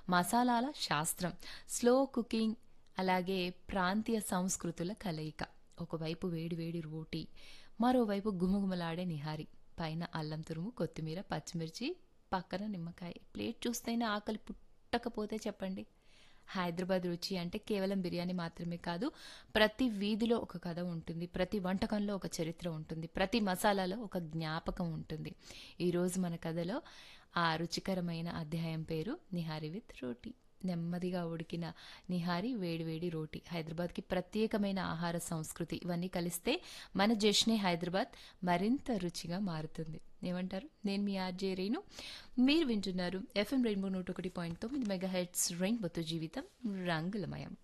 మసాలాల శాస్త్రం slow cooking అలాగే ప్రాంతీయ సంస్కృతుల కలయిక ఒకవైపు వేడి వేడి రోటీ మరోవైపు గుమగుమలాడే నిహారి పైన అల్లం తురుము కొత్తిమీర పచ్చిమిర్చి పక్కన నిమ్మకాయ ప్లేట్ చూస్తేనే ఆకలి పుట్టకపోతే చెప్పండి హైదరాబాద్ రుచి అంటే కేవలం బిర్యానీ మాత్రమే కాదు ప్రతి వీధిలో ఒక కథ ఉంటుంది ప్రతి వంటకంలో ఒక చరిత్ర ఉంటుంది ప్రతి మసాలాలో ఒక జ్ఞాపకం ఉంటుంది ఈరోజు మన కథలో ఆ రుచికరమైన అధ్యాయం పేరు నిహారి విత్ రోటీ నెమ్మదిగా ఉడికిన నిహారి వేడివేడి రోటీ హైదరాబాద్కి ప్రత్యేకమైన ఆహార సంస్కృతి ఇవన్నీ కలిస్తే మన జష్నే హైదరాబాద్ మరింత రుచిగా మారుతుంది ఏమంటారు నేను మీ ఆర్జే రేణు మీరు వింటున్నారు ఎఫ్ఎం రెయిన్బో నూట ఒకటి పాయింట్ తొమ్మిది మెగా హెడ్స్ రెయిన్బోతో జీవితం రంగులమయం